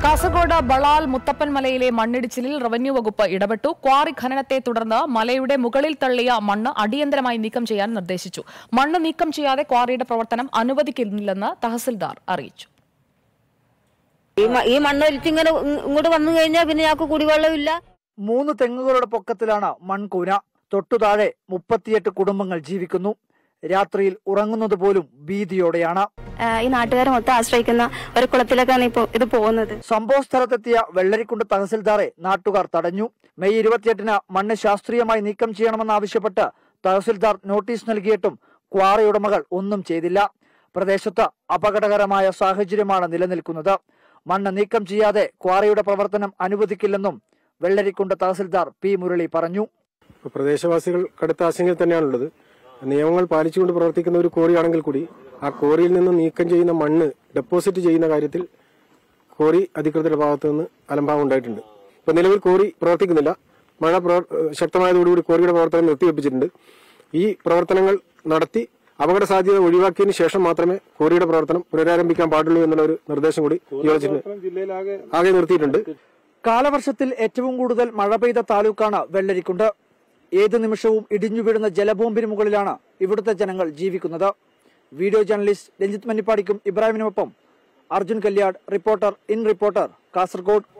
കാസർഗോഡ് ബളാൽ മുത്തപ്പൻ മലയിലെ മണ്ണിടിച്ചിലിൽ റവന്യൂ വകുപ്പ് ഇടപെട്ടു ക്വാറി ഖനനത്തെ തുടർന്ന് മലയുടെ മുകളിൽ തള്ളിയ മണ്ണ് അടിയന്തരമായി നീക്കം ചെയ്യാൻ നിർദ്ദേശിച്ചു മണ്ണ് നീക്കം ചെയ്യാതെ ക്വാറിയുടെ പ്രവർത്തനം അനുവദിക്കില്ലെന്ന് തഹസിൽദാർ അറിയിച്ചു ഈ മ- ഈ മണ്ണൊലിച്ചിങ്ങനെ ഇങ് ഇങ്ങോട്ട് വന്നു കഴിഞ്ഞാൽ പിന്നെ ഞങ്ങൾക്ക് കുടിവെള്ളമില്ല മൂന്ന് തെങ്ങുകളുടെ പൊക്കത്തിലാണ് മൺകൂന തൊട്ടുതാഴെ മുപ്പത്തിയെട്ട് കുടുംബങ്ങൾ ജീവിക്കുന്നു രാത്രിയിൽ ഉറങ്ങുന്നത് പോലും ഭീതിയോടെയാണ് ആഹ് ഈ നാട്ടുകാർ മൊത്തം ആശ്രയിക്കുന്ന ഒരു കുളത്തിലേക്കാണ് ഇപ്പോൾ ഇത് പോകുന്നത് സംഭവ സ്ഥലത്തെത്തിയ വെള്ളരിക്കുണ്ട് തഹസിൽദാറെ നാട്ടുകാർ തടഞ്ഞു മെയ് ഇരുപത്തിയെട്ടിന് മണ്ണ് ശാസ്ത്രീയമായി നീക്കം ചെയ്യണമെന്നാവശ്യപ്പെട്ട് തഹസിൽദാർ നോട്ടീസ് നൽകിയിട്ടും ക്വാറി ഉടമകൾ ഒന്നും ചെയ്തില്ല പ്രദേശത്ത് അപകടകരമായ സാഹചര്യമാണ് നിലനിൽക്കുന്നത് മണ്ണ് നീക്കം ചെയ്യാതെ ക്വാറിയുടെ പ്രവർത്തനം അനുവദിക്കില്ലെന്നും വെള്ളരിക്കുണ്ട് തഹസിൽദാർ പി മുരളി പറഞ്ഞു ഇപ്പോൾ പ്രദേശവാസികൾ കടുത്ത ആശങ്കയിൽ തന്നെയാണുള്ളത് നിയമങ്ങൾ പാലിച്ചുകൊണ്ട് പ്രവർത്തിക്കുന്ന ഒരു കോറിയാണെങ്കിൽ കൂടി ആ കോറിയിൽ നിന്ന് നീക്കം ചെയ്യുന്ന മണ്ണ് ഡെപ്പോസിറ്റ് ചെയ്യുന്ന കാര്യത്തിൽ കോറി അധികൃതരുടെ ഭാഗത്തു നിന്ന് അലംഭാവം ഉണ്ടായിട്ടുണ്ട് ഇപ്പൊ നിലവിൽ കോറി പ്രവർത്തിക്കുന്നില്ല മഴ പ്രവർ- ശക്തമായതോടുകൂടി കോറിയുടെ പ്രവർത്തനം നിർത്തിവെപ്പിച്ചിട്ടുണ്ട് ഈ പ്രവർത്തനങ്ങൾ നടത്തി അപകട സാധ്യത ഒഴിവാക്കിയതിനു ശേഷം മാത്രമേ കോറിയുടെ പ്രവർത്തനം പുനരാരംഭിക്കാൻ പാടുള്ളൂ എന്നുള്ള ഒരു നിർദ്ദേശം കൂടി യോജിച്ചിട്ടുണ്ട് ആകെ നിർത്തിയിട്ടുണ്ട് കാലവർഷത്തിൽ ഏറ്റവും കൂടുതൽ മഴ പെയ്ത താലൂക്കാണ് വെള്ളരിക്കുണ്ട് ഏത് നിമിഷവും ഇടിഞ്ഞു വീഴുന്ന ജലബോംബിന് മുകളിലാണ് ഇവിടുത്തെ ജനങ്ങൾ ജീവിക്കുന്നത് വീഡിയോ ജേർണലിസ്റ്റ് രഞ്ജിത്ത് മന്നിപ്പാടിക്കും ഇബ്രാഹിമിനുമൊപ്പം Arjun Kalyad reporter in reporter Kasaragod